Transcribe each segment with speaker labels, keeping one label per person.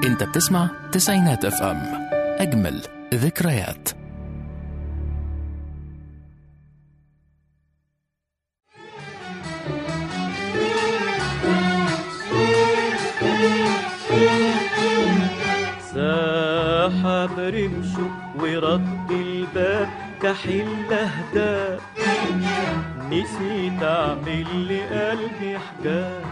Speaker 1: انت بتسمع تسعينات اف ام اجمل ذكريات
Speaker 2: ساحب رمشه ورد الباب كحيل اهدى نسيت اعمل لقلبي حجاب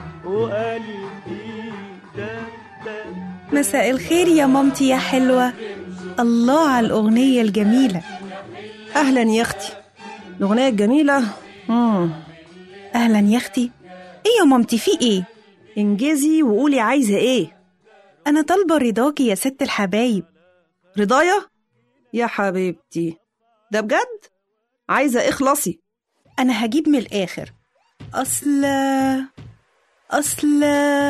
Speaker 2: وقلبي داب داب
Speaker 3: مساء الخير يا مامتي يا حلوة الله على الأغنية الجميلة
Speaker 4: اهلا يا اختي الاغنيه الجميله امم
Speaker 3: أهلا يا أختي إيه يا مامتي في إيه؟
Speaker 4: انجزي وقولي عايزه ايه
Speaker 3: أنا طالبة رضاكي يا ست الحبايب
Speaker 4: رضايا يا حبيبتي ده بجد عايزه اخلصي
Speaker 3: أنا هجيب من الآخر أصل أصل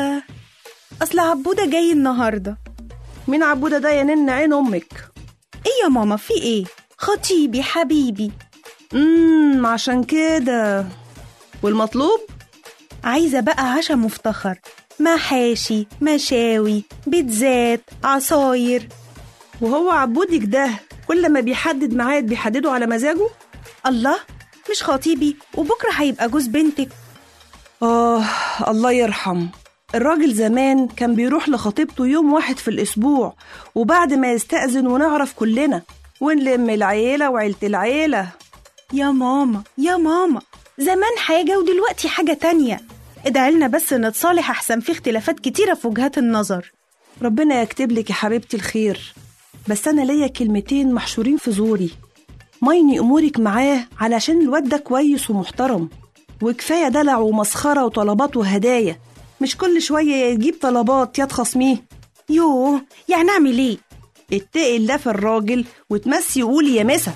Speaker 3: أصل عبودة جاي النهاردة
Speaker 4: مين عبوده ده يا نن عين امك
Speaker 3: إيه يا ماما في إيه؟ خطيبي حبيبي
Speaker 4: امم عشان كده والمطلوب
Speaker 3: عايزة بقى عشا مفتخر محاشي مشاوي بيتزات عصاير
Speaker 4: وهو عبودك ده كل ما بيحدد ميعاد بيحدده على مزاجه
Speaker 3: الله مش خطيبي وبكرة هيبقى جوز بنتك
Speaker 4: آه الله يرحم الراجل زمان كان بيروح لخطيبته يوم واحد في الأسبوع وبعد ما يستأذن ونعرف كلنا ونلم العيلة وعيلة العيلة
Speaker 3: يا ماما يا ماما زمان حاجة ودلوقتي حاجة تانية ادعي لنا بس نتصالح أحسن في اختلافات كتيرة في وجهات النظر
Speaker 4: ربنا يكتب لك يا حبيبتي الخير بس أنا ليا كلمتين محشورين في زوري مايني أمورك معاه علشان الواد ده كويس ومحترم وكفاية دلع ومسخرة وطلبات وهدايا مش كل شوية يا تجيب طلبات يا تخصميه
Speaker 3: يوه يعني أعمل إيه؟
Speaker 4: اتقي الله في الراجل وتمسي وقولي يا مسا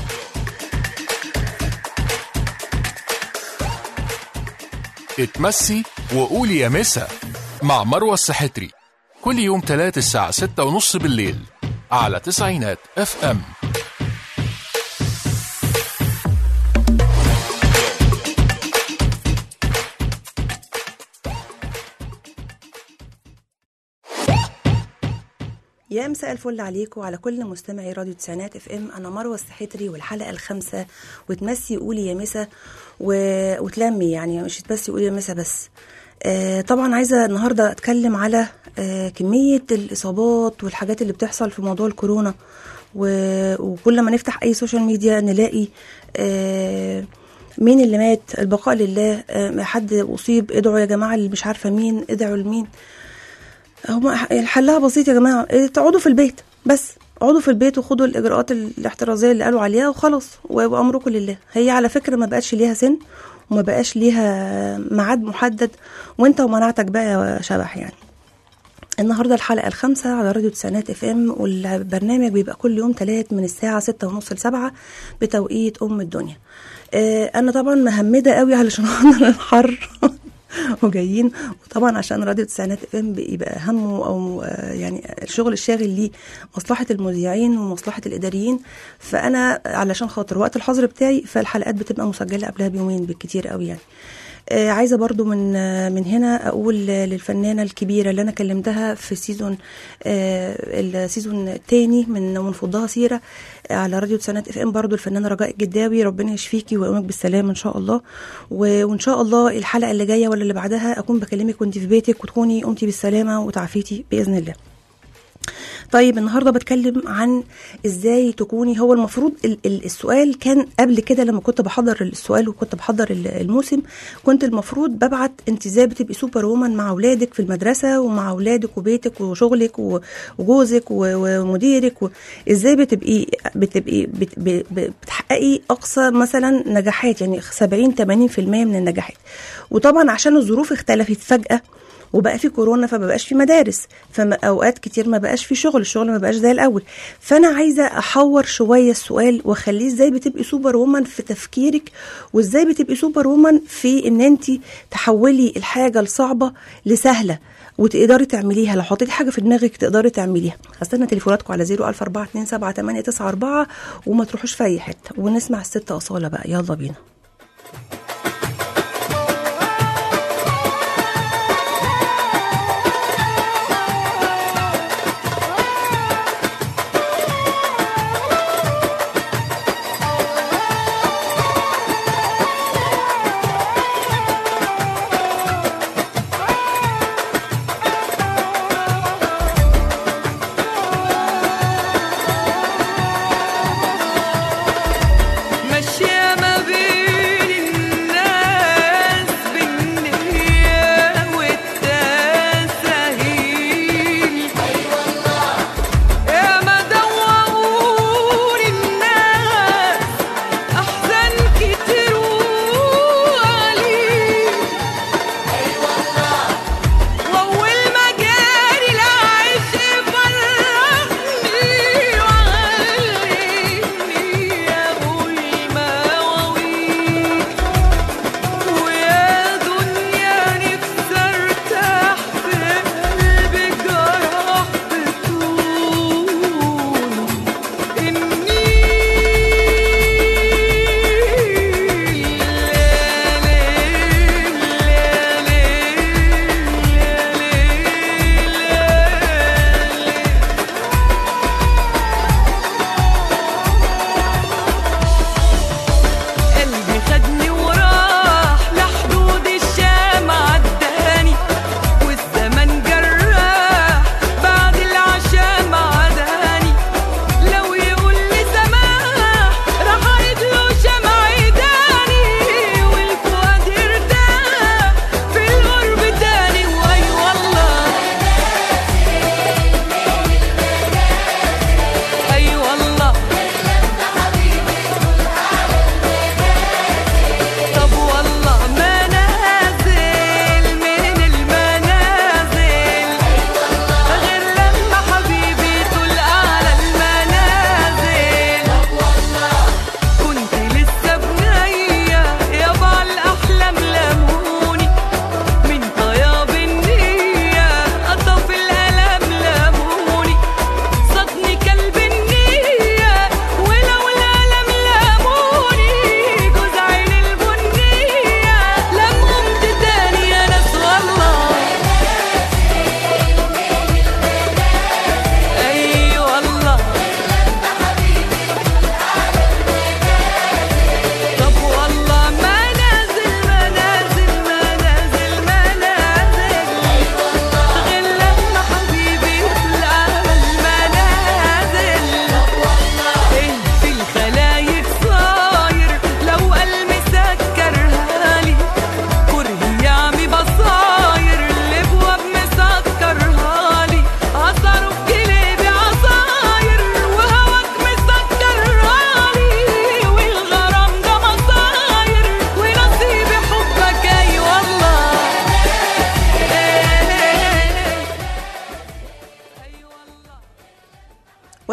Speaker 1: اتمسي وقولي يا مسا مع مروة السحتري كل يوم تلات الساعة ستة ونص بالليل على تسعينات اف ام
Speaker 4: يا مساء الفل عليكم وعلى كل مستمعي راديو تسعينات اف ام انا مروه السحتري والحلقه الخامسه وتمسي قولي يا مسا و... وتلمي يعني مش تمسي قولي يا مسا بس آه طبعا عايزه النهارده اتكلم على آه كميه الاصابات والحاجات اللي بتحصل في موضوع الكورونا و... وكل ما نفتح اي سوشيال ميديا نلاقي آه مين اللي مات البقاء لله آه حد اصيب ادعوا يا جماعه اللي مش عارفه مين ادعوا لمين هما حلها بسيط يا جماعه إيه، تقعدوا في البيت بس اقعدوا في البيت وخدوا الاجراءات الاحترازيه اللي قالوا عليها وخلاص وامركم لله هي على فكره ما بقاش ليها سن وما بقاش ليها ميعاد محدد وانت ومناعتك بقى يا شبح يعني النهارده الحلقه الخامسه على راديو تسعينات اف ام والبرنامج بيبقى كل يوم تلات من الساعه ستة ونص لسبعة بتوقيت ام الدنيا آه انا طبعا مهمده قوي علشان احضر الحر وجايين وطبعا عشان راديو تسعينات اف ام بيبقى همه او آه، يعني الشغل الشاغل ليه مصلحه المذيعين ومصلحه الاداريين فانا علشان خاطر وقت الحظر بتاعي فالحلقات بتبقى مسجله قبلها بيومين بالكتير قوي يعني آه، عايزه برضو من آه، من هنا اقول آه، للفنانه الكبيره اللي انا كلمتها في سيزون آه، السيزون الثاني من ونفضها سيره آه، على راديو تسعينات اف ام برضو الفنانه رجاء الجداوي ربنا يشفيكي ويقومك بالسلامه ان شاء الله و- وان شاء الله الحلقه اللي جايه ولا اللي بعدها اكون بكلمك وانت في بيتك وتكوني قمتي بالسلامه وتعافيتي باذن الله طيب النهارده بتكلم عن ازاي تكوني هو المفروض ال- ال- السؤال كان قبل كده لما كنت بحضر السؤال وكنت بحضر ال- الموسم كنت المفروض ببعت انت ازاي بتبقي سوبر وومن مع اولادك في المدرسه ومع اولادك وبيتك وشغلك و- وجوزك و- ومديرك و- ازاي بتبقي بتبقي بت- ب- ب- بتحققي اقصى مثلا نجاحات يعني 70 80% من النجاحات وطبعا عشان الظروف اختلفت فجاه وبقى في كورونا فما بقاش في مدارس فاوقات كتير ما بقاش في شغل الشغل ما بقاش زي الاول فانا عايزه احور شويه السؤال واخليه ازاي بتبقي سوبر وومن في تفكيرك وازاي بتبقي سوبر وومن في ان انت تحولي الحاجه الصعبه لسهله وتقدري تعمليها لو حطيتي حاجه في دماغك تقدري تعمليها هستنى تليفوناتكم على 014278994 وما تروحوش في اي حته ونسمع الست اصاله بقى يلا بينا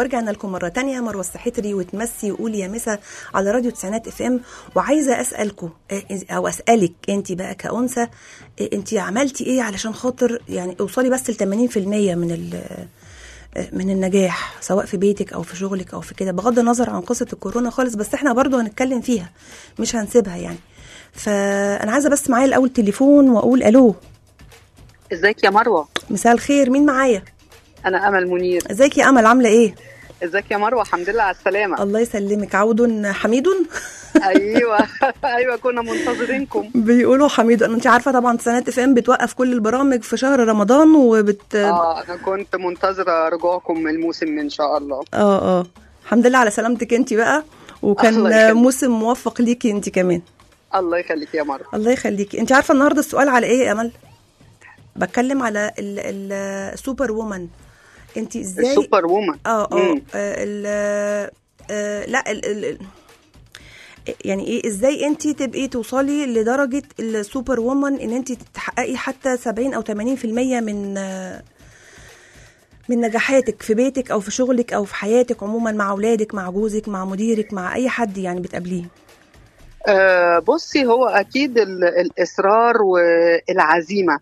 Speaker 4: ورجعنا لكم مره تانية مروه السحتري وتمسي وقولي يا مسا على راديو تسعينات اف ام وعايزه اسالكم آه، او اسالك انت بقى كانثى آه، انت عملتي ايه علشان خاطر يعني اوصلي بس ل 80% من ال من النجاح سواء في بيتك او في شغلك او في كده بغض النظر عن قصه الكورونا خالص بس احنا برضو هنتكلم فيها مش هنسيبها يعني فانا عايزه بس معايا الاول تليفون واقول الو
Speaker 5: ازيك يا مروه
Speaker 4: مساء الخير مين معايا
Speaker 5: انا امل منير
Speaker 4: ازيك يا امل عامله ايه
Speaker 5: ازيك يا مروه الحمد لله على السلامه
Speaker 4: الله يسلمك عود حميد
Speaker 5: ايوه ايوه كنا منتظرينكم
Speaker 4: بيقولوا حميد انت عارفه طبعا سنات اف ام بتوقف كل البرامج في شهر رمضان وبت
Speaker 5: اه انا كنت منتظره رجوعكم الموسم ان شاء الله
Speaker 4: اه اه الحمد لله على سلامتك انت بقى
Speaker 5: الله
Speaker 4: وكان
Speaker 5: يخليك.
Speaker 4: موسم موفق ليكي انت كمان
Speaker 5: الله يخليك يا مروه
Speaker 4: الله يخليكي انت عارفه النهارده السؤال على ايه يا امل بتكلم على ال- ال- السوبر وومن انت ازاي
Speaker 5: السوبر وومن
Speaker 4: اه اه
Speaker 5: مم.
Speaker 4: آه، ال آه، لا ال ال ال- يعني ايه ازاي انت تبقي توصلي لدرجه السوبر وومن ان انت تحققي حتى 70 او 80% من آه، من نجاحاتك في بيتك او في شغلك او في حياتك عموما مع اولادك مع جوزك مع مديرك مع اي حد يعني بتقابليه
Speaker 5: آه بصي هو اكيد ال- الاصرار والعزيمه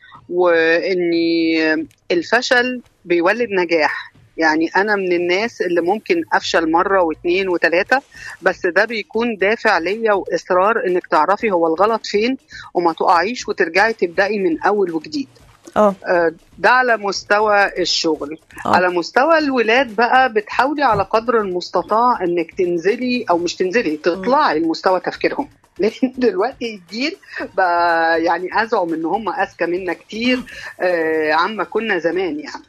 Speaker 5: واني الفشل بيولد نجاح يعني انا من الناس اللي ممكن افشل مره واثنين وثلاثه بس ده بيكون دافع ليا واصرار انك تعرفي هو الغلط فين وما تقعيش وترجعي تبداي من اول وجديد
Speaker 4: اه
Speaker 5: آه، ده على مستوى الشغل
Speaker 4: آه.
Speaker 5: على مستوى الولاد بقى بتحاولي على قدر المستطاع انك تنزلي او مش تنزلي تطلعي لمستوى تفكيرهم لان دلوقتي الجيل بقى يعني ازعم ان هم اذكى منا كتير آه، عما كنا زمان يعني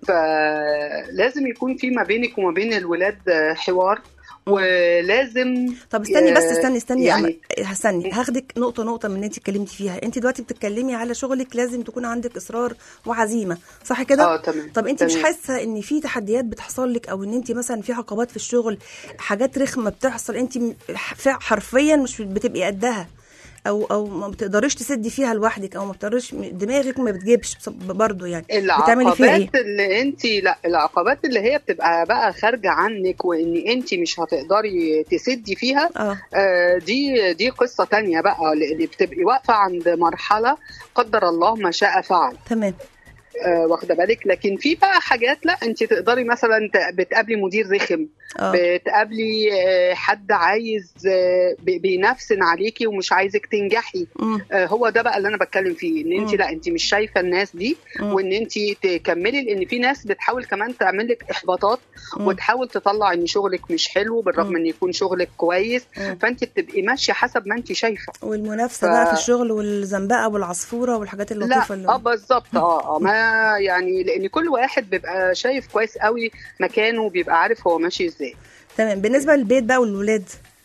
Speaker 5: فلازم يكون في ما بينك وما بين الولاد آه، حوار ولازم
Speaker 4: طب استني بس
Speaker 5: آه،
Speaker 4: استني استني
Speaker 5: يعني
Speaker 4: يعني استني هاخدك نقطه نقطه من اللي انت اتكلمتي فيها انت دلوقتي بتتكلمي على شغلك لازم تكون عندك اصرار وعزيمه صح كده
Speaker 5: اه تمام
Speaker 4: طب انت مش
Speaker 5: تمام.
Speaker 4: حاسه ان في تحديات بتحصل لك او ان انت مثلا في عقبات في الشغل حاجات رخمه بتحصل انت م- ح- حرفيا مش بتبقي قدها او او ما بتقدريش تسدي فيها لوحدك او ما بتقدريش دماغك ما بتجيبش بص- برضه يعني بتعملي فيها ايه
Speaker 5: العقبات اللي انت لا العقبات اللي هي بتبقى بقى خارجه عنك وان انت مش هتقدري تسدي فيها
Speaker 4: اه
Speaker 5: آه، دي دي قصه تانية بقى لان بتبقي واقفه عند مرحله قدر الله ما شاء فعل
Speaker 4: تمام
Speaker 5: آه، واخده بالك لكن في بقى حاجات لا انت تقدري مثلا ت- بتقابلي مدير رخم
Speaker 4: اه
Speaker 5: بتقابلي آه، حد عايز آه، بي- بينفسن عليكي ومش عايزك تنجحي
Speaker 4: مم.
Speaker 5: آه، هو ده بقى اللي انا بتكلم فيه ان انت
Speaker 4: مم.
Speaker 5: لا انت مش شايفه الناس دي
Speaker 4: مم.
Speaker 5: وان انت تكملي لان في ناس بتحاول كمان تعمل لك احباطات
Speaker 4: مم.
Speaker 5: وتحاول تطلع ان شغلك مش حلو بالرغم
Speaker 4: مم.
Speaker 5: ان يكون شغلك كويس
Speaker 4: مم.
Speaker 5: فانت بتبقي ماشيه حسب ما انت شايفه
Speaker 4: والمنافسه
Speaker 5: ف-
Speaker 4: بقى في الشغل والزنبقه والعصفوره والحاجات
Speaker 5: لا
Speaker 4: اللطيفه اللي
Speaker 5: اه بالظبط اه اه ما يعني لان كل واحد بيبقى شايف كويس قوي مكانه وبيبقى عارف هو ماشي ازاي
Speaker 4: تمام بالنسبه للبيت بقى والولاد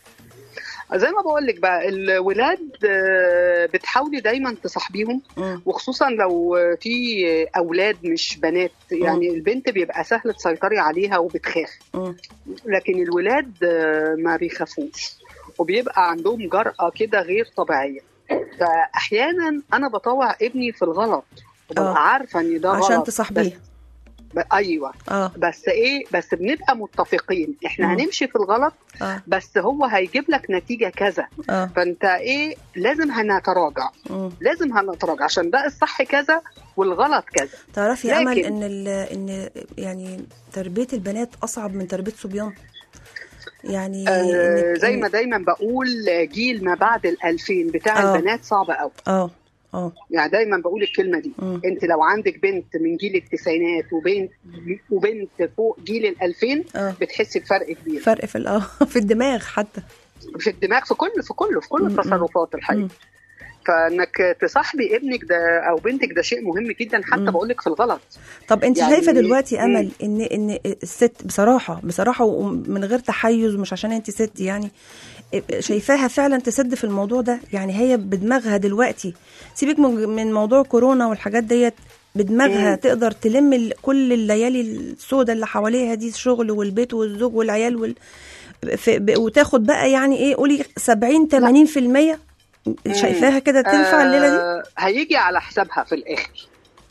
Speaker 5: زي ما بقول لك بقى الولاد آه، بتحاولي دايما تصاحبيهم
Speaker 4: مم.
Speaker 5: وخصوصا لو في اولاد مش بنات يعني البنت بيبقى سهل تسيطري عليها وبتخاف
Speaker 4: مم.
Speaker 5: لكن الولاد آه، ما بيخافوش وبيبقى عندهم جرأة كده غير طبيعية فأحيانا أنا بطوع ابني في الغلط
Speaker 4: آه.
Speaker 5: وببقى عارفة إن ده غلط
Speaker 4: عشان تصاحبيه
Speaker 5: بس ب... أيوه
Speaker 4: اه
Speaker 5: بس إيه بس بنبقى متفقين إحنا
Speaker 4: مم.
Speaker 5: هنمشي في الغلط
Speaker 4: اه
Speaker 5: بس هو هيجيب لك نتيجة كذا
Speaker 4: اه
Speaker 5: فأنت إيه لازم هنتراجع
Speaker 4: مم.
Speaker 5: لازم هنتراجع عشان ده الصح كذا والغلط كذا
Speaker 4: تعرفي يا امل
Speaker 5: لكن-
Speaker 4: ان ال- ان يعني تربيه البنات اصعب من تربيه صبيان يعني
Speaker 5: آه
Speaker 4: إنك-
Speaker 5: زي
Speaker 4: إن-
Speaker 5: ما دايما بقول جيل ما بعد الألفين بتاع
Speaker 4: آه.
Speaker 5: البنات صعب قوي
Speaker 4: اه اه
Speaker 5: يعني دايما بقول الكلمه دي
Speaker 4: مم.
Speaker 5: انت لو عندك بنت من جيل التسعينات وبنت وبنت فوق جيل الألفين
Speaker 4: اه
Speaker 5: بتحسي بفرق كبير
Speaker 4: فرق في ال- اه في الدماغ حتى
Speaker 5: في الدماغ في كل في كله في كل
Speaker 4: مم.
Speaker 5: التصرفات الحقيقه
Speaker 4: مم.
Speaker 5: فانك تصاحبي ابنك ده او بنتك ده شيء مهم جدا حتى
Speaker 4: مم.
Speaker 5: بقول لك في الغلط
Speaker 4: طب انت
Speaker 5: يعني-
Speaker 4: شايفه دلوقتي
Speaker 5: مم.
Speaker 4: امل ان ان الست بصراحه بصراحه ومن غير تحيز مش عشان انت ست يعني شايفاها فعلا تسد في الموضوع ده يعني هي بدماغها دلوقتي سيبك من من موضوع كورونا والحاجات ديت بدماغها
Speaker 5: مم.
Speaker 4: تقدر تلم ال- كل الليالي السوداء اللي حواليها دي الشغل والبيت والزوج والعيال وال... في... ب- وتاخد بقى يعني ايه قولي 70 80% شايفاها كده تنفع الليله دي
Speaker 5: آه هيجي على حسابها في الاخر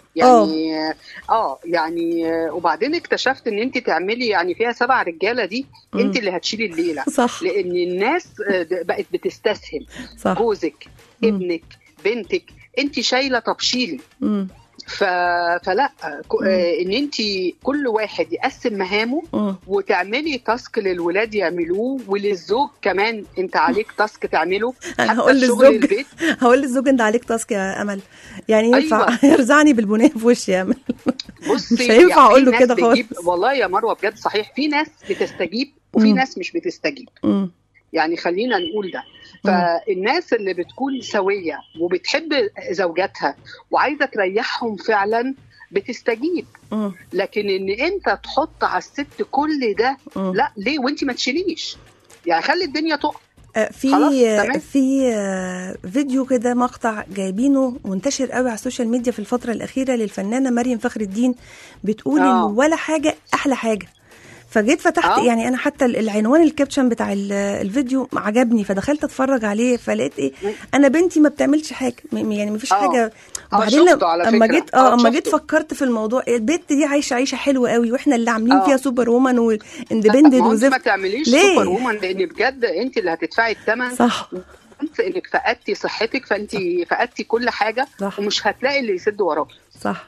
Speaker 5: يعني اه يعني آه، وبعدين اكتشفت ان انت تعملي يعني فيها سبع رجاله دي
Speaker 4: مم.
Speaker 5: انت اللي هتشيلي الليله
Speaker 4: صح
Speaker 5: لان الناس آه، د- بقت بتستسهل
Speaker 4: صح
Speaker 5: جوزك
Speaker 4: مم.
Speaker 5: ابنك بنتك انت شايله طب شيلي
Speaker 4: مم.
Speaker 5: ف... فلا ك- آه، ان انت كل واحد يقسم مهامه
Speaker 4: مم.
Speaker 5: وتعملي تاسك للولاد يعملوه وللزوج كمان انت عليك تاسك تعمله
Speaker 4: أنا
Speaker 5: حتى
Speaker 4: هقول
Speaker 5: في شغل
Speaker 4: للزوج
Speaker 5: البيت
Speaker 4: هقول للزوج انت عليك تاسك يا امل يعني ينفع
Speaker 5: أيوة.
Speaker 4: يرزعني بالبنيه في وشي يا امل
Speaker 5: بصي
Speaker 4: مش هينفع
Speaker 5: يعني
Speaker 4: أقول له
Speaker 5: في ناس
Speaker 4: كده خالص.
Speaker 5: بتجيب- والله يا مروه بجد صحيح في ناس بتستجيب وفي
Speaker 4: مم.
Speaker 5: ناس مش بتستجيب
Speaker 4: مم.
Speaker 5: يعني خلينا نقول ده فالناس اللي بتكون سويه وبتحب زوجاتها وعايزه تريحهم فعلا بتستجيب
Speaker 4: مم.
Speaker 5: لكن ان انت تحط على الست كل ده
Speaker 4: مم.
Speaker 5: لا ليه وانت ما تشيليش يعني خلي الدنيا تقع
Speaker 4: آه، في
Speaker 5: خلاص،
Speaker 4: آه،
Speaker 5: تمام.
Speaker 4: في آه، فيديو كده مقطع جايبينه منتشر قوي على السوشيال ميديا في الفتره الاخيره للفنانه مريم فخر الدين بتقول
Speaker 5: آه.
Speaker 4: ان ولا حاجه احلى حاجه فجيت فتحت
Speaker 5: آه.
Speaker 4: يعني انا حتى ال- العنوان الكابشن بتاع ال- الفيديو عجبني فدخلت اتفرج عليه فلقيت ايه انا بنتي ما بتعملش حاجه م- يعني ما فيش
Speaker 5: آه.
Speaker 4: حاجه
Speaker 5: آه،
Speaker 4: وبعدين
Speaker 5: شفته
Speaker 4: لما-
Speaker 5: على
Speaker 4: اما
Speaker 5: فكرة.
Speaker 4: جيت اه
Speaker 5: آه،
Speaker 4: اما جيت
Speaker 5: شفته.
Speaker 4: فكرت في الموضوع البنت دي عايشه عيشه حلوه قوي واحنا اللي عاملين
Speaker 5: آه.
Speaker 4: فيها سوبر وومن
Speaker 5: لا،
Speaker 4: واندبندنت
Speaker 5: ما هو انت ما
Speaker 4: وزفت
Speaker 5: تعمليش
Speaker 4: ليه؟
Speaker 5: سوبر وومن لان بجد انت اللي هتدفعي الثمن
Speaker 4: صح
Speaker 5: انت انك فقدتي صحتك فانت فقدتي كل حاجه
Speaker 4: صح.
Speaker 5: ومش هتلاقي اللي يسد وراكي
Speaker 4: صح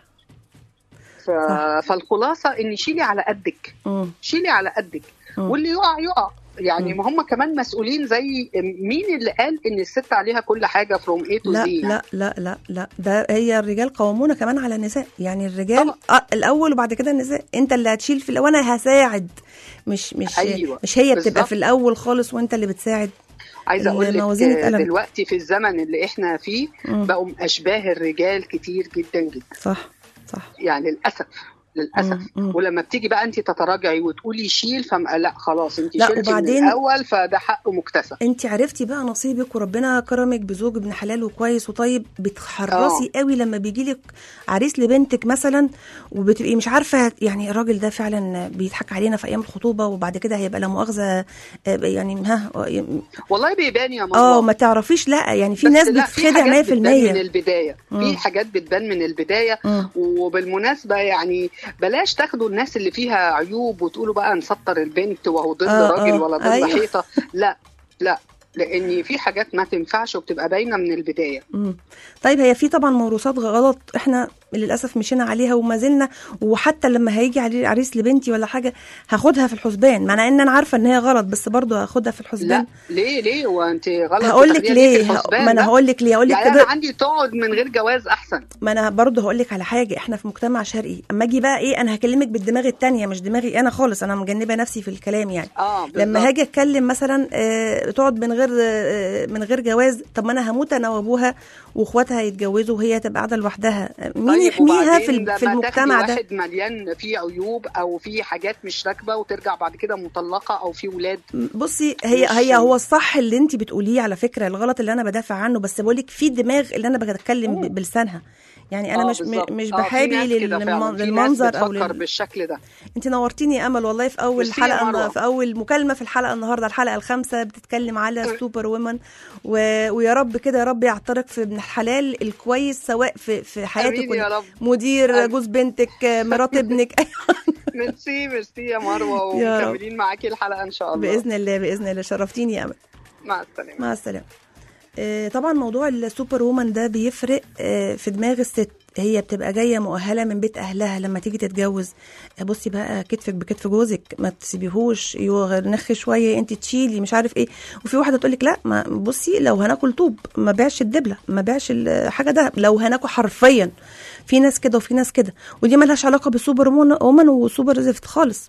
Speaker 5: ف... فالخلاصه ان شيلي على قدك
Speaker 4: مم.
Speaker 5: شيلي على قدك
Speaker 4: مم.
Speaker 5: واللي يقع يقع يعني
Speaker 4: مم.
Speaker 5: ما هم كمان مسؤولين زي مين اللي قال ان الست عليها كل حاجه فروم اي تو
Speaker 4: لا
Speaker 5: زي
Speaker 4: لا لا لا لا ده هي الرجال قوامون كمان على النساء يعني الرجال
Speaker 5: طبعا.
Speaker 4: آه الاول وبعد كده النساء انت اللي هتشيل في الأول وانا هساعد مش مش
Speaker 5: أيوة،
Speaker 4: مش هي بتبقى
Speaker 5: بالظبط.
Speaker 4: في الاول خالص وانت اللي بتساعد
Speaker 5: عايزه اقول
Speaker 4: الموازين
Speaker 5: لك
Speaker 4: اتقلبت.
Speaker 5: دلوقتي في الزمن اللي احنا فيه
Speaker 4: مم.
Speaker 5: بقوا اشباه الرجال كتير جدا جدا
Speaker 4: صح صح
Speaker 5: يعني للاسف للاسف
Speaker 4: مم، مم.
Speaker 5: ولما بتيجي بقى انت تتراجعي وتقولي شيل فم لا خلاص انت
Speaker 4: لا،
Speaker 5: شلتي
Speaker 4: وبعدين-
Speaker 5: من الاول فده حقه مكتسب
Speaker 4: انت عرفتي بقى نصيبك وربنا كرمك بزوج ابن حلال وكويس وطيب بتحرصي قوي لما بيجي لك عريس لبنتك مثلا وبتبقي مش عارفه يعني الراجل ده فعلا بيضحك علينا في ايام الخطوبه وبعد كده هيبقى لا مؤاخذه آه، يعني ها
Speaker 5: والله بيبان يا مروه
Speaker 4: اه ما تعرفيش لا يعني في
Speaker 5: بس
Speaker 4: ناس
Speaker 5: لا، في
Speaker 4: بتخدع
Speaker 5: حاجات بتبان من
Speaker 4: 100%
Speaker 5: البدايه
Speaker 4: مم.
Speaker 5: في حاجات بتبان من البدايه
Speaker 4: مم.
Speaker 5: وبالمناسبه يعني بلاش تاخدوا الناس اللي فيها عيوب وتقولوا بقى نسطر البنت وهو ضد
Speaker 4: آه،
Speaker 5: راجل
Speaker 4: آه،
Speaker 5: ولا ضد
Speaker 4: أيوة.
Speaker 5: حيطه لا لا لان في حاجات ما تنفعش وبتبقى باينه من البدايه
Speaker 4: مم. طيب هي في طبعا موروثات غلط احنا للاسف مشينا عليها وما زلنا وحتى لما هيجي علي عريس لبنتي ولا حاجه هاخدها في الحسبان مع ان انا عارفه ان هي غلط بس برضه هاخدها في الحسبان
Speaker 5: لا ليه ليه وانت غلط
Speaker 4: هقول لك
Speaker 5: تاخديها
Speaker 4: ليه
Speaker 5: في الحسبان
Speaker 4: ما انا
Speaker 5: ده؟
Speaker 4: هقول لك ليه هقول لك
Speaker 5: يعني انا
Speaker 4: كده
Speaker 5: عندي تقعد من غير جواز احسن
Speaker 4: ما انا برضه هقول لك على حاجه احنا في مجتمع شرقي اما اجي بقى ايه انا هكلمك بالدماغ التانية مش دماغي انا خالص انا مجنبه نفسي في الكلام يعني
Speaker 5: اه
Speaker 4: لما
Speaker 5: بالظبط.
Speaker 4: هاجي اتكلم مثلا آه، تقعد من غير آه، من غير جواز طب ما انا هموت انا وابوها واخواتها يتجوزوا وهي تبقى قاعده لوحدها آه، مين
Speaker 5: طيب
Speaker 4: يحميها في
Speaker 5: وبعدين
Speaker 4: ال- في
Speaker 5: لما
Speaker 4: المجتمع
Speaker 5: تاخدي
Speaker 4: ده
Speaker 5: واحد مليان فيه عيوب او فيه حاجات مش راكبه وترجع بعد كده مطلقه او في ولاد
Speaker 4: بصي هي
Speaker 5: مش-
Speaker 4: هي هو الصح اللي انت بتقوليه على فكره الغلط اللي انا بدافع عنه بس بقول لك في دماغ اللي انا بتكلم ب- بلسانها يعني انا
Speaker 5: آه
Speaker 4: مش م-
Speaker 5: بالظبط.
Speaker 4: مش
Speaker 5: آه، في
Speaker 4: بحابي
Speaker 5: ناس كده
Speaker 4: للم-
Speaker 5: فعلاً. في ناس
Speaker 4: للمنظر او
Speaker 5: بتفكر
Speaker 4: لل...
Speaker 5: بالشكل ده
Speaker 4: انت نورتيني يا امل والله في اول
Speaker 5: ميرسي يا
Speaker 4: حلقه
Speaker 5: مروة.
Speaker 4: في اول مكالمه في الحلقه النهارده الحلقه الخامسه بتتكلم على السوبر وومن و... ويا رب كده يا رب يعترك في ابن الحلال الكويس سواء في في حياتك
Speaker 5: امين يا رب
Speaker 4: مدير
Speaker 5: أمين.
Speaker 4: جوز بنتك مرات ابنك
Speaker 5: ميرسي ميرسي يا مروه
Speaker 4: يا رب.
Speaker 5: ومكملين معاكي الحلقه ان شاء الله
Speaker 4: باذن الله باذن الله شرفتيني يا امل
Speaker 5: مع السلامه
Speaker 4: مع السلامه آه، طبعا موضوع السوبر وومن ده بيفرق آه، في دماغ الست هي بتبقى جايه مؤهله من بيت اهلها لما تيجي تتجوز آه، بصي بقى كتفك بكتف جوزك ما تسيبيهوش ينخ شويه انت تشيلي مش عارف ايه وفي واحده تقول لك لا ما بصي لو هناكل طوب ما بيعش الدبله ما بيعش الحاجه ده لو هناكل حرفيا في ناس كده وفي ناس كده ودي ملهاش علاقه بالسوبر وومن وسوبر زفت خالص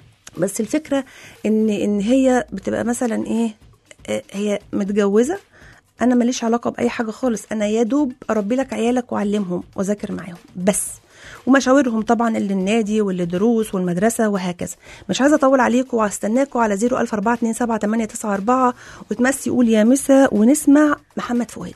Speaker 4: بس الفكره ان ان هي بتبقى مثلا ايه آه، هي متجوزه انا ماليش علاقه باي حاجه خالص انا يا دوب اربي لك عيالك واعلمهم واذاكر معاهم بس ومشاورهم طبعا اللي النادي واللي دروس والمدرسه وهكذا مش عايزه اطول عليكم وهستناكم على 004278994 وتمسي قول يا مسا ونسمع محمد فؤاد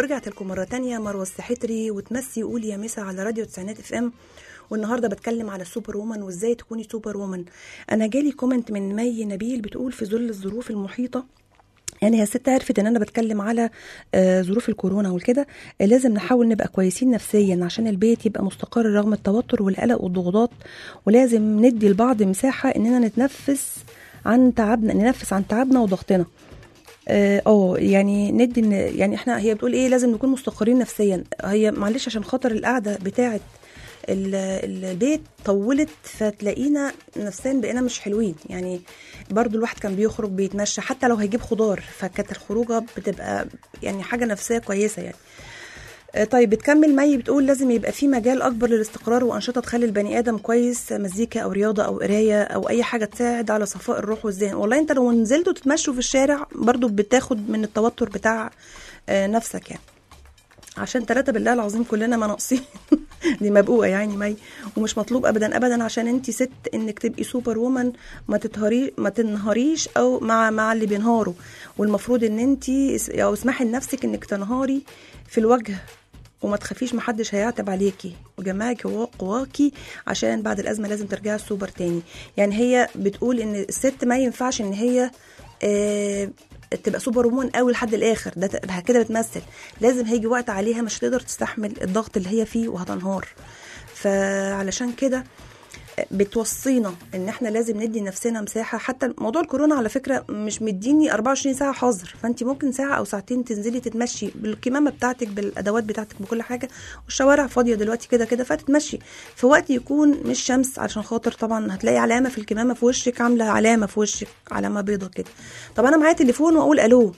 Speaker 4: ورجعت لكم مرة تانية مروة السحتري وتمسي قولي يا مسا على راديو تسعينات اف ام والنهارده بتكلم على السوبر وومن وازاي تكوني سوبر وومن انا جالي كومنت من مي نبيل بتقول في ظل الظروف المحيطه يعني هي الست عرفت ان انا بتكلم على آه، ظروف الكورونا والكده آه، لازم نحاول نبقى كويسين نفسيا عشان البيت يبقى مستقر رغم التوتر والقلق والضغوطات ولازم ندي لبعض مساحه اننا نتنفس عن تعبنا ننفس عن تعبنا وضغطنا اه آه، يعني ندي إن- يعني احنا هي بتقول ايه لازم نكون مستقرين نفسيا هي معلش عشان خاطر القعده بتاعه ال- ال- البيت طولت فتلاقينا نفسيا بقينا مش حلوين يعني برضو الواحد كان بيخرج بيتمشى حتى لو هيجيب خضار فكانت الخروجه بتبقى يعني حاجه نفسيه كويسه يعني آه، طيب بتكمل مي بتقول لازم يبقى في مجال اكبر للاستقرار وانشطه تخلي البني ادم كويس مزيكا او رياضه او قرايه او اي حاجه تساعد على صفاء الروح والذهن والله انت لو نزلتوا تتمشوا في الشارع برضو بتاخد من التوتر بتاع آه، نفسك يعني عشان ثلاثة بالله العظيم كلنا ما ناقصين دي مبقوقة يعني مي ومش مطلوب ابدا ابدا عشان انت ست انك تبقي سوبر وومن ما تتهري ما تنهاريش او مع مع اللي بينهاروا والمفروض ان انت او اسمحي لنفسك انك تنهاري في الوجه وما تخافيش محدش هيعتب عليكي وجمعي قوا- قواكي عشان بعد الازمه لازم ترجعي السوبر تاني يعني هي بتقول ان الست ما ينفعش ان هي آه تبقى سوبر وومن قوي لحد الاخر ده تبقى كده بتمثل لازم هيجي وقت عليها مش هتقدر تستحمل الضغط اللي هي فيه وهتنهار فعلشان كده بتوصينا ان احنا لازم ندي نفسنا مساحه حتى موضوع الكورونا على فكره مش مديني 24 ساعه حظر فانت ممكن ساعه او ساعتين تنزلي تتمشي بالكمامه بتاعتك بالادوات بتاعتك بكل حاجه والشوارع فاضيه دلوقتي كده كده فتتمشي في وقت يكون مش شمس عشان خاطر طبعا هتلاقي علامه في الكمامه في وشك عامله علامه في وشك علامه بيضه كده طب انا معايا تليفون واقول الو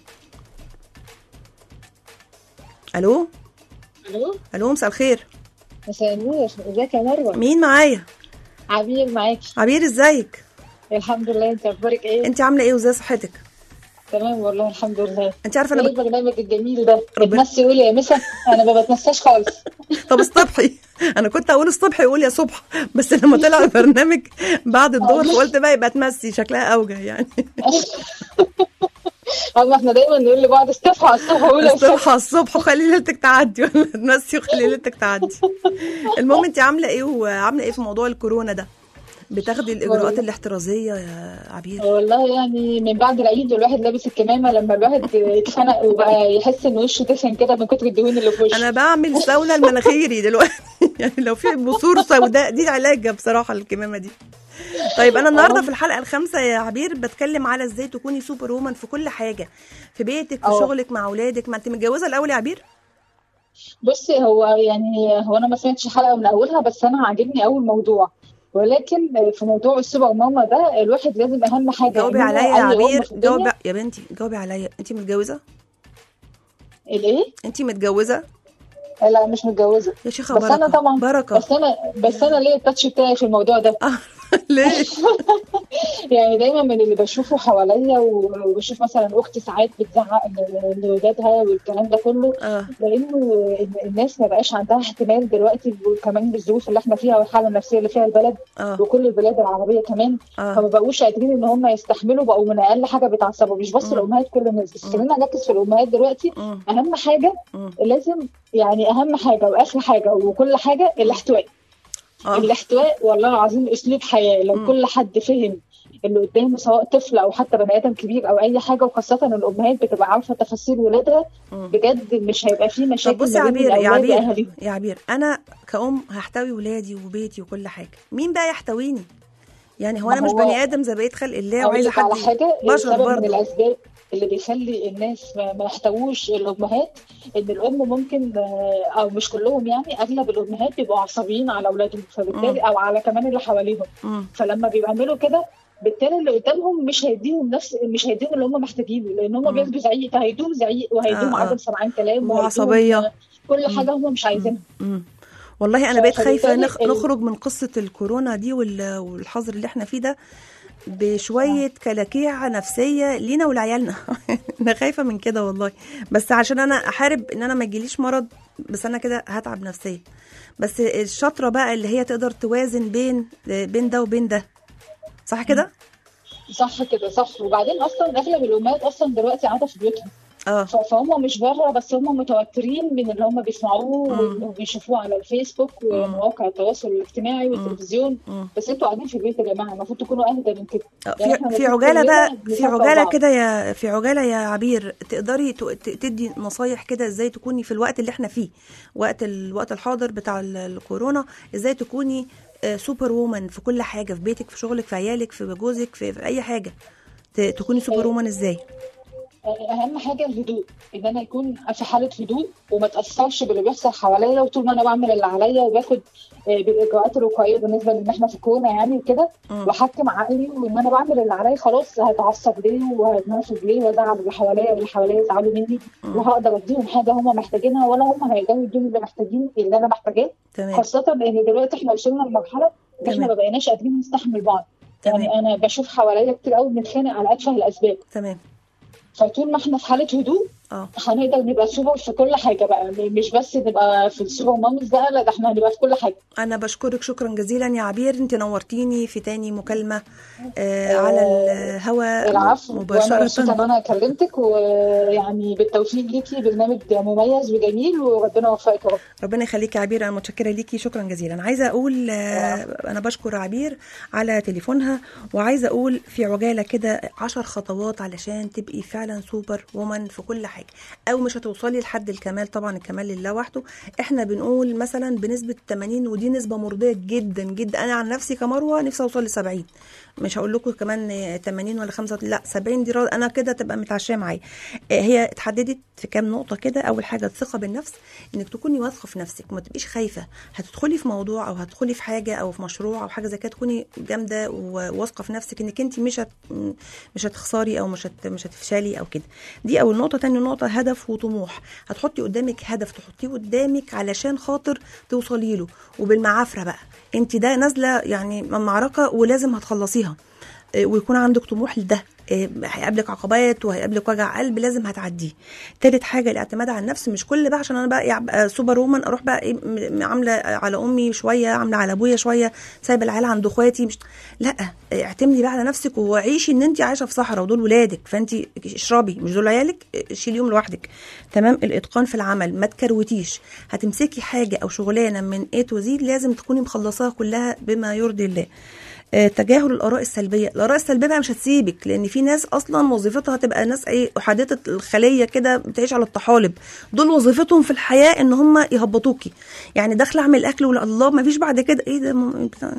Speaker 4: الو
Speaker 6: الو
Speaker 4: الو مساء الخير
Speaker 6: مساء النور ازيك يا مروه
Speaker 4: مين معايا
Speaker 6: عبير معاكي
Speaker 4: عبير ازيك
Speaker 6: الحمد لله انت اخبارك ايه
Speaker 4: انت عامله ايه وازاي صحتك
Speaker 6: تمام والله الحمد لله
Speaker 4: انت عارفه انا
Speaker 6: ايه
Speaker 4: بت...
Speaker 6: البرنامج الجميل ده
Speaker 4: ربنا-
Speaker 6: بتمسي قولي يا مسا انا ما بتمساش خالص
Speaker 4: طب الصبحي انا كنت اقول الصبح يقول يا صبح بس لما طلع البرنامج بعد الظهر قلت بقى يبقى تمسي شكلها اوجه يعني
Speaker 6: اما احنا دايما نقول لبعض الصبح على الصبح قولي يا
Speaker 4: الصبح
Speaker 6: صبح
Speaker 4: على الصبح وخلي ليلتك تعدي ولا تمسي وخلي ليلتك تعدي المهم انت عامله ايه وعامله ايه في موضوع الكورونا ده بتاخدي الاجراءات
Speaker 6: والله.
Speaker 4: الاحترازيه يا عبير
Speaker 6: والله يعني من بعد العيد والواحد لابس الكمامه لما الواحد يتخنق وبقى يحس ان وشه دسم كده من كتر الدهون اللي في وشه
Speaker 4: انا بعمل ساونا المناخيري دلوقتي يعني لو في بثور سوداء دي علاجها بصراحه الكمامه دي طيب انا النهارده في الحلقه الخامسه يا عبير بتكلم على ازاي تكوني سوبر وومن في كل حاجه في بيتك في
Speaker 6: اه.
Speaker 4: شغلك مع اولادك ما انت متجوزه الاول يا عبير
Speaker 6: بصي هو يعني هو انا ما سمعتش الحلقه من اولها بس انا عاجبني اول موضوع ولكن في موضوع السوبر ماما ده الواحد لازم اهم حاجه
Speaker 4: جاوبي
Speaker 6: إن هو
Speaker 4: عليا يا
Speaker 6: أي أم
Speaker 4: عبير
Speaker 6: في الدنيا-
Speaker 4: جاوبي يا بنتي جاوبي عليا انت متجوزه
Speaker 6: الايه؟
Speaker 4: انت متجوزه
Speaker 6: لا مش متجوزه
Speaker 4: يا شيخه
Speaker 6: بس
Speaker 4: بركه
Speaker 6: انا طبعا
Speaker 4: بركه
Speaker 6: بس انا بس انا ليا التاتش بتاعي في الموضوع ده
Speaker 4: آه، ليه
Speaker 6: يعني دايما من اللي بشوفه حواليا وبشوف مثلا اختي ساعات بتزعق ل- لاولادها والكلام ده كله
Speaker 4: اه
Speaker 6: لانه الناس ما بقاش عندها احتمال دلوقتي وكمان بالظروف اللي احنا فيها والحاله النفسيه اللي فيها البلد
Speaker 4: اه
Speaker 6: وكل البلاد العربيه كمان فما
Speaker 4: اه
Speaker 6: بقوش قادرين ان هم يستحملوا بقوا من اقل حاجه بيتعصبوا مش بس
Speaker 4: مم.
Speaker 6: الامهات كل الناس بس خلينا نركز في الامهات دلوقتي
Speaker 4: مم،
Speaker 6: اهم حاجه
Speaker 4: مم.
Speaker 6: لازم يعني اهم حاجه واخر حاجه وكل حاجه الاحتواء
Speaker 4: اه
Speaker 6: الاحتواء والله العظيم اسلوب حياه لو
Speaker 4: مم.
Speaker 6: كل حد فهم اللي قدامه سواء طفل او حتى بني ادم كبير او اي حاجه وخاصه الامهات بتبقى عارفه تفاصيل ولادها
Speaker 4: مم.
Speaker 6: بجد مش هيبقى فيه
Speaker 4: طب
Speaker 6: مشاكل
Speaker 4: بصي يا
Speaker 6: ما بين
Speaker 4: عبير يا
Speaker 6: الاولاد
Speaker 4: عبير
Speaker 6: واهاليهم
Speaker 4: يا عبير انا كأم هحتوي ولادي وبيتي وكل حاجه مين بقى يحتويني يعني هو
Speaker 6: ما
Speaker 4: انا مش
Speaker 6: هو-
Speaker 4: بني ادم زي بقيه خلق الله
Speaker 6: اقول
Speaker 4: وعايزه
Speaker 6: لك على
Speaker 4: حد
Speaker 6: حاجه
Speaker 4: بشر
Speaker 6: سبب من
Speaker 4: برضه
Speaker 6: الاسباب اللي بيخلي الناس ما ما يحتووش الامهات ان الام ممكن آه، او مش كلهم يعني اغلب الامهات بيبقوا عصبيين على اولادهم فبالتالي او على كمان اللي حواليهم
Speaker 4: مم.
Speaker 6: فلما بيعملوا كده بالتالي اللي قدامهم مش هيديهم نفس مش هيديهم اللي هم محتاجينه لان هم
Speaker 4: مم.
Speaker 6: بياخدوا زعيق فهيدوهم زعيق وهيدوهم
Speaker 4: آه، آه.
Speaker 6: عدم سمعان كلام وهيدوهم
Speaker 4: وعصبية.
Speaker 6: آه، كل حاجه هم مش عايزينها
Speaker 4: مم. والله انا بقيت خايفه
Speaker 6: فبالتالي
Speaker 4: نخ...
Speaker 6: ال-
Speaker 4: نخرج من قصه الكورونا دي وال... والحظر اللي احنا فيه ده بشويه كلاكيع نفسيه لينا ولعيالنا انا خايفه من كده والله بس عشان انا احارب ان انا ما يجيليش مرض بس انا كده هتعب نفسيا بس الشاطره بقى اللي هي تقدر توازن بين بين ده وبين ده صح كده
Speaker 6: صح كده صح وبعدين اصلا اغلب الامهات اصلا دلوقتي قاعده في بيوتهم
Speaker 4: اه
Speaker 6: ف- فهم مش بره بس هم متوترين من اللي هم بيسمعوه
Speaker 4: مم.
Speaker 6: وبيشوفوه على الفيسبوك ومواقع التواصل الاجتماعي والتلفزيون
Speaker 4: مم.
Speaker 6: بس انتوا قاعدين في البيت يا جماعه المفروض تكونوا اهدى من كده
Speaker 4: آه،
Speaker 6: يعني
Speaker 4: في
Speaker 6: احنا
Speaker 4: في
Speaker 6: المفروض
Speaker 4: عجاله
Speaker 6: كلنا
Speaker 4: بقى في
Speaker 6: نشجع
Speaker 4: عجاله
Speaker 6: بعض.
Speaker 4: كده يا في عجاله يا عبير تقدري ت- ت- تدي نصايح كده ازاي تكوني في الوقت اللي احنا فيه وقت الوقت الحاضر بتاع ال- الكورونا ازاي تكوني آه، سوبر وومن في كل حاجه في بيتك في شغلك في عيالك في جوزك في, في اي حاجه ت- تكوني سوبر وومن ازاي
Speaker 6: اهم حاجه الهدوء ان انا يكون في حاله هدوء وما اتاثرش باللي بيحصل حواليا وطول ما انا بعمل اللي عليا وباخد آه، بالاجراءات الوقائيه بالنسبه لان احنا في كورونا يعني وكده
Speaker 4: مم.
Speaker 6: واحكم عقلي وان انا بعمل اللي عليا خلاص هتعصب ليه وهتنرفز ليه وازعل اللي حواليا واللي حواليا يزعلوا مني وهقدر اديهم حاجه هم محتاجينها ولا هم هيقدروا يدوني اللي محتاجين اللي انا محتاجاه
Speaker 4: تمام
Speaker 6: خاصه ان دلوقتي احنا وصلنا لمرحله ان احنا
Speaker 4: تمام.
Speaker 6: ما بقيناش قادرين نستحمل بعض
Speaker 4: تمام.
Speaker 6: يعني انا بشوف حواليا كتير قوي بنتخانق على اتفه الاسباب
Speaker 4: تمام
Speaker 6: فطول ما احنا في حاله هدوء
Speaker 4: اه
Speaker 6: هنقدر نبقى سوبر في كل حاجه بقى م- مش بس نبقى في السوبر مامز بقى لا ده احنا هنبقى في كل حاجه
Speaker 4: انا بشكرك شكرا جزيلا يا عبير انت نورتيني في تاني مكالمه آه على الهواء
Speaker 6: العفو وانا مبسوطه ان
Speaker 4: مباشره
Speaker 6: انا كلمتك ويعني بالتوفيق ليكي برنامج مميز وجميل وربنا يوفقك يا رب
Speaker 4: ربنا يخليكي يا عبير انا متشكره ليكي شكرا جزيلا عايزه اقول آه، انا بشكر عبير على تليفونها وعايزه اقول في عجاله كده عشر خطوات علشان تبقي فعلا سوبر وومن في كل حاجه او مش هتوصلي لحد الكمال طبعا الكمال لله وحده احنا بنقول مثلا بنسبه 80 ودي نسبه مرضيه جدا جدا انا عن نفسي كمروه نفسي اوصل ل 70 مش هقول لكم كمان آه، 80 ولا 35 لا 70 دي را- انا كده تبقى متعشيه معايا آه، هي اتحددت في كام نقطه كده اول حاجه الثقه بالنفس انك تكوني واثقه في نفسك ما تبقيش خايفه هتدخلي في موضوع او هتدخلي في حاجه او في مشروع او حاجه زي كده تكوني جامده وواثقه في نفسك انك انت مش هت مش هتخسري او مش هت مش هتفشلي او كده دي اول نقطه تاني نقطه هدف وطموح هتحطي قدامك هدف تحطيه قدامك علشان خاطر توصلي له وبالمعافره بقى انت ده نازله يعني معركه ولازم هتخلصيها آه، ويكون عندك طموح لده آه، هيقابلك عقبات وهيقابلك وجع قلب لازم هتعديه تالت حاجه الاعتماد على النفس مش كل بقى عشان انا بقى يعني أبقى سوبر وومن اروح بقى إيه م- م- عامله على امي شويه عامله على ابويا شويه سايبه العيال عند اخواتي مش لا آه، اعتمدي بقى على نفسك وعيشي ان انت عايشه في صحراء ودول ولادك فانت اشربي مش دول عيالك آه، شيليهم لوحدك تمام الاتقان في العمل ما تكروتيش هتمسكي حاجه او شغلانه من A to Z لازم تكوني مخلصاها كلها بما يرضي الله آه، تجاهل الاراء السلبيه الاراء السلبيه بقى مش هتسيبك لان في ناس اصلا وظيفتها تبقى ناس ايه احاديه الخليه كده بتعيش على الطحالب دول وظيفتهم في الحياه ان هم يهبطوكي يعني داخله اعمل اكل ولا الله ما فيش بعد كده ايه ده م- بتاع-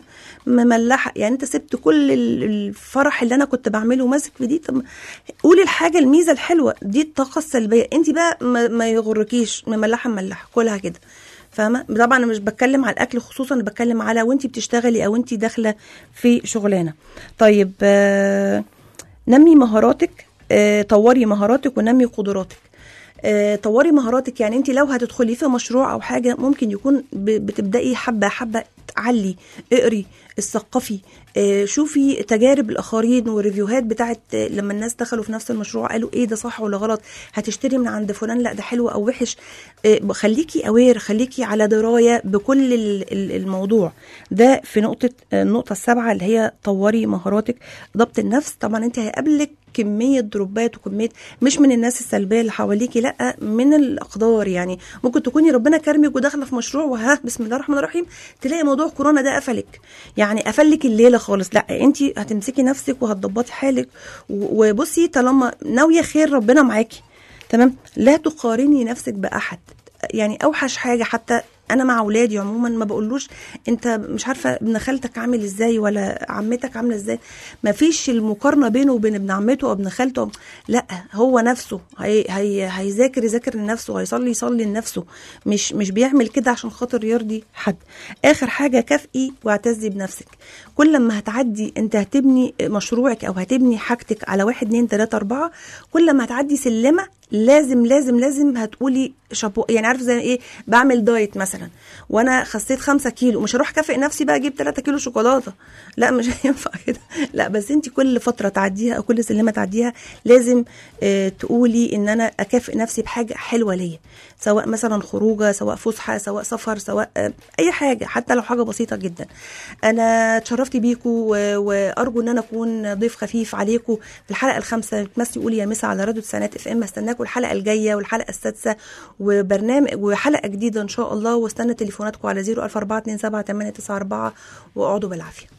Speaker 4: مملحه يعني انت سبت كل ال- الفرح اللي انا كنت بعمله ماسك في دي طب قولي الحاجه الميزه الحلوه دي الطاقه السلبيه انت بقى ما, ما يغركيش مملحه مملحه كلها كده فاهمه طبعا انا مش بتكلم على الاكل خصوصا انا بتكلم على وانت بتشتغلي او انت داخله في شغلانه طيب آه نمي مهاراتك آه طوري مهاراتك ونمي قدراتك آه، طوري مهاراتك يعني انت لو هتدخلي في مشروع او حاجه ممكن يكون ب- بتبداي حبه حبه تعلي اقري الثقفي آه، شوفي تجارب الاخرين وريفيوهات بتاعت آه، لما الناس دخلوا في نفس المشروع قالوا ايه ده صح ولا غلط هتشتري من عند فلان لا ده حلو او وحش آه، خليكي اوير خليكي على درايه بكل ال- ال- الموضوع ده في نقطه آه، النقطه السابعه اللي هي طوري مهاراتك ضبط النفس طبعا انت هيقابلك كميه دروبات وكميه مش من الناس السلبيه اللي حواليكي لا من الاقدار يعني ممكن تكوني ربنا كرمك وداخله في مشروع وها بسم الله الرحمن الرحيم تلاقي موضوع كورونا ده قفلك يعني قفلك الليله خالص لا انت هتمسكي نفسك وهتضبطي حالك و- وبصي طالما ناويه خير ربنا معاكي تمام لا تقارني نفسك باحد يعني اوحش حاجه حتى انا مع اولادي عموما ما بقولوش انت مش عارفه ابن خالتك عامل ازاي ولا عمتك عامله ازاي ما فيش المقارنه بينه وبين ابن عمته او ابن خالته لا هو نفسه هي هي هيذاكر يذاكر لنفسه هيصلي يصلي لنفسه مش مش بيعمل كده عشان خاطر يرضي حد اخر حاجه كافئي واعتزي بنفسك كل ما هتعدي انت هتبني مشروعك او هتبني حاجتك على واحد اتنين تلاته اربعه كل ما هتعدي سلمه لازم لازم لازم هتقولي شابو يعني عارف زي ايه بعمل دايت مثلا وانا خسيت خمسة كيلو مش هروح اكافئ نفسي بقى اجيب 3 كيلو شوكولاته لا مش هينفع كده لا بس انت كل فتره تعديها او كل سلمه تعديها لازم آه تقولي ان انا اكافئ نفسي بحاجه حلوه ليا سواء مثلا خروجه سواء فسحه سواء سفر سواء آه اي حاجه حتى لو حاجه بسيطه جدا انا اتشرفت بيكم و- وارجو ان انا اكون ضيف خفيف عليكم في الحلقه الخامسه تمسي قولي يا مسا على راديو تسعينات اف ام استناكم معاكم الحلقه الجايه والحلقه السادسه وبرنامج وحلقه جديده ان شاء الله واستنى تليفوناتكم على 004278994 واقعدوا بالعافيه